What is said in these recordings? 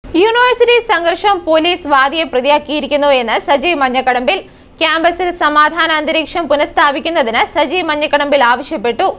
university സംഘർഷം police വാദിയെ പ്രതിയാക്കിയിരിക്കുന്നു എന്ന് സജീവ് മഞ്ഞക്കടമ്പിൽ ക്യാമ്പസിൽ സമാധാന അന്തരീക്ഷം പുനഃസ്ഥാപിക്കുന്നതിന് സജീവ് മഞ്ഞക്കടമ്പിൽ ആവശ്യപ്പെട്ടു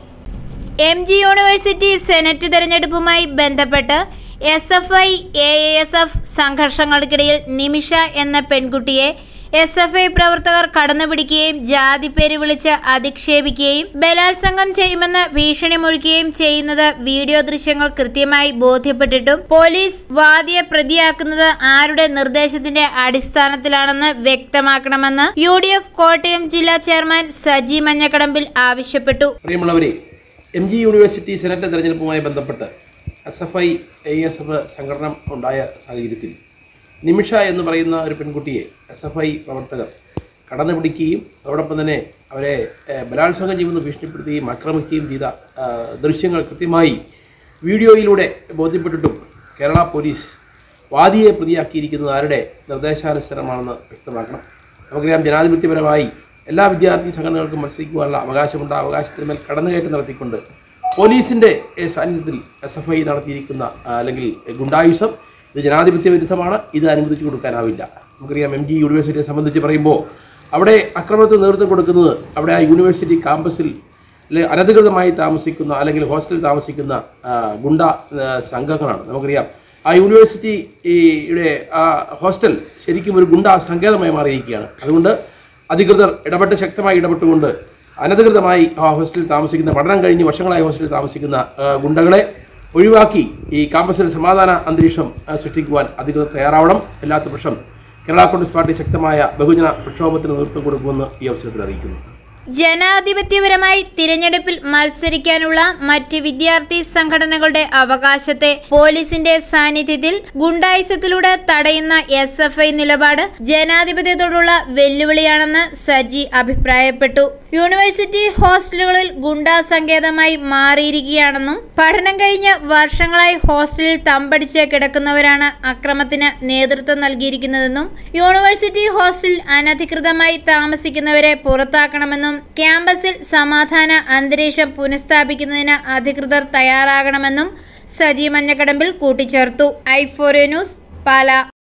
എം ജി യൂണിവേഴ്സിറ്റി സെനറ്റ് തെരഞ്ഞെടുപ്പുമായി ബന്ധപ്പെട്ട് S F I A S F സംഘർഷങ്ങൾക്കിടയിൽ നിമിഷ എന്ന പെൺകുട്ടിയെ എസ് എഫ് ഐ പ്രവർത്തകർ കടന്നുപിടിക്കുകയും ജാതിപ്പേര് വിളിച്ച് അധിക്ഷേപിക്കുകയും ബലാത്സംഗം ചെയ്യുമെന്ന് ഭീഷണി മുഴക്കുകയും ചെയ്യുന്നത് വീഡിയോ ദൃശ്യങ്ങൾ കൃത്യമായി ബോധ്യപ്പെട്ടിട്ടും പോലീസ് വാദിയെ പ്രതിയാക്കുന്നത് ആരുടെ നിർദ്ദേശത്തിന്റെ അടിസ്ഥാനത്തിലാണെന്ന് വ്യക്തമാക്കണമെന്ന് യു ഡി എഫ് കോട്ടയം ജില്ലാ ചെയർമാൻ സജി മഞ്ഞക്കടമ്പിൽ ആവശ്യപ്പെട്ടു പ്രിയമുള്ളവരെ എം ജി യൂണിവേഴ്സിറ്റി സെനറ്റ് തെരഞ്ഞെടുപ്പുമായി ബന്ധപ്പെട്ട് S F I A S F സംഘടന ഉണ്ടായ സാഹചര്യത്തിൽ നിമിഷ എന്ന് പറയുന്ന ഒരു പെൺകുട്ടിയെ എസ് എഫ് ഐ പ്രവർത്തകർ കടന്നു പിടിക്കുകയും അതോടൊപ്പം തന്നെ അവരെ ഏഹ്, ബലാത്സംഗം ചെയ്യുമെന്ന് ഭീഷണിപ്പെടുത്തുകയും ആക്രമിക്കുകയും ചെയ്ത ആ, ദൃശ്യങ്ങൾ കൃത്യമായി വീഡിയോയിലൂടെ ബോധ്യപ്പെട്ടിട്ടും കേരള പോലീസ് വാദിയെ പ്രതിയാക്കിയിരിക്കുന്നത് ആരുടെ നിർദ്ദേശാനുസരണമാണെന്ന് വ്യക്തമാക്കണം നമുക്കറിയാം ജനാധിപത്യപരമായി എല്ലാ വിദ്യാർത്ഥി സംഘടനകൾക്കും മത്സരിക്കുവാനുള്ള അവകാശമുണ്ട് ആ അവകാശത്തിന്മേൽ കടന്നുകയറ്റം നടത്തിക്കൊണ്ട് പോലീസിൻ്റെ ഏഹ്, സാന്നിധ്യത്തിൽ എസ് എഫ് ഐ നടത്തിയിരിക്കുന്ന ആ, അല്ലെങ്കിൽ ഗുണ്ടായുസം ഇത് ജനാധിപത്യ വിരുദ്ധമാണ് ഇത് അനുവദിച്ചു കൊടുക്കാനാവില്ല നമുക്കറിയാം എം ജി യൂണിവേഴ്സിറ്റിയെ സംബന്ധിച്ച് പറയുമ്പോൾ അവിടെ ആക്രമണത്തിന് നേതൃത്വം കൊടുക്കുന്നത് അവിടെ ആ യൂണിവേഴ്സിറ്റി ക്യാമ്പസിൽ ലെ അനധികൃതമായി താമസിക്കുന്ന അല്ലെങ്കിൽ ഹോസ്റ്റലിൽ താമസിക്കുന്ന ആ, ഗുണ്ട ആ, സംഘങ്ങളാണ് നമുക്കറിയാം ആ യൂണിവേഴ്സിറ്റിയുടെ ആ ഹോസ്റ്റൽ ശരിക്കും ഒരു ഗുണ്ട സങ്കേതമായി മാറിയിരിക്കുകയാണ് അതുകൊണ്ട് അധികൃതർ ഇടപെട്ട് ശക്തമായി ഇടപെട്ടുകൊണ്ട് അനധികൃതമായി ആ ഹോസ്റ്റലിൽ താമസിക്കുന്ന പഠനം കഴിഞ്ഞ് വർഷങ്ങളായി ഹോസ്റ്റലിൽ താമസിക്കുന്ന ആ, ഗുണ്ടകളെ ഒഴിവാക്കി ഈ ക്യാമ്പസിൽ സമാധാന അന്തരീക്ഷം ആ, സൃഷ്ടിക്കുവാൻ അധികൃതർ തയ്യാറാവണം അല്ലാത്ത പക്ഷം കേരള കോൺഗ്രസ് പാർട്ടി ശക്തമായ ബഹുജന പ്രക്ഷോഭത്തിന് നേതൃത്വം കൊടുക്കുമെന്ന് ഈ അവസരത്തിൽ അറിയിക്കുന്നു ജനാധിപത്യപരമായി തിരഞ്ഞെടുപ്പിൽ മത്സരിക്കാനുള്ള മറ്റ് വിദ്യാർത്ഥി സംഘടനകളുടെ അവകാശത്തെ പോലീസിന്റെ സാന്നിധ്യത്തിൽ ഗുണ്ടായിസത്തിലൂടെ തടയുന്ന എസ് എഫ് ഐ നിലപാട് ജനാധിപത്യത്തോടുള്ള വെല്ലുവിളിയാണെന്ന് സജി അഭിപ്രായപ്പെട്ടു യൂണിവേഴ്സിറ്റി ഹോസ്റ്റലുകളിൽ ഗുണ്ടാ സങ്കേതമായി മാറിയിരിക്കുകയാണെന്നും പഠനം കഴിഞ്ഞ് വർഷങ്ങളായി ഹോസ്റ്റലിൽ തമ്പടിച്ച് കിടക്കുന്നവരാണ് അക്രമത്തിന് നേതൃത്വം നൽകിയിരിക്കുന്നതെന്നും യൂണിവേഴ്സിറ്റി ഹോസ്റ്റലിൽ അനധികൃതമായി താമസിക്കുന്നവരെ പുറത്താക്കണമെന്നും ക്യാമ്പസിൽ സമാധാന അന്തരീക്ഷം പുനഃസ്ഥാപിക്കുന്നതിന് അധികൃതർ തയ്യാറാകണമെന്നും സജി മഞ്ഞക്കടമ്പിൽ കൂട്ടിച്ചേർത്തു ഐഫോറിയ ന്യൂസ് പാല